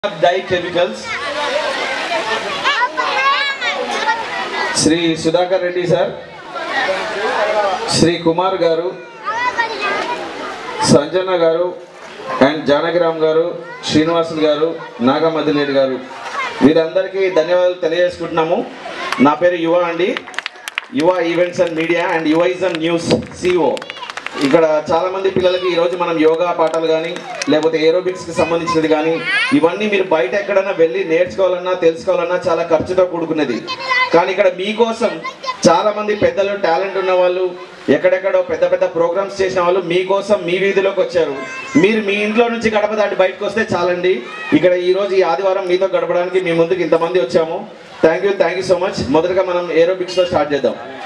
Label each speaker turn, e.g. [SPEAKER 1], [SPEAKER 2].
[SPEAKER 1] die chemicals Shri Sudhakar Reddy sir Shri Kumar గారు సంజన గారు and Janakiram గారు శ్రీనివాసులు గారు నాగమదిలేడి గారు వీరందరికీ ధన్యవాదాలు తెలియజేసుకుంటున్నాము నా పేరు యువ అండి Yuva events and media and యువైజన్ న్యూస్ సిఓ ఇక్కడ చాలా మంది పిల్లలకి ఈరోజు మనం యోగా పాఠాలు కానీ లేకపోతే ఏరోబిక్స్కి సంబంధించినది కానీ ఇవన్నీ మీరు బయట ఎక్కడైనా వెళ్ళి నేర్చుకోవాలన్నా తెలుసుకోవాలన్నా చాలా ఖర్చుతో కూడుకున్నది కానీ ఇక్కడ మీకోసం చాలా మంది పెద్దలు టాలెంట్ ఉన్న వాళ్ళు ఎక్కడెక్కడో పెద్ద పెద్ద ప్రోగ్రామ్స్ చేసిన వాళ్ళు మీకోసం మీ వీధిలోకి వచ్చారు మీరు మీ ఇంట్లో నుంచి గడప దాటి బయటకు వస్తే చాలండి ఇక్కడ ఈ రోజు ఈ ఆదివారం మీతో గడపడానికి మీ ముందుకు ఇంతమంది వచ్చాము thank you thank you so much మొదటగా మనం ఏరోబిక్స్తో స్టార్ట్ చేద్దాం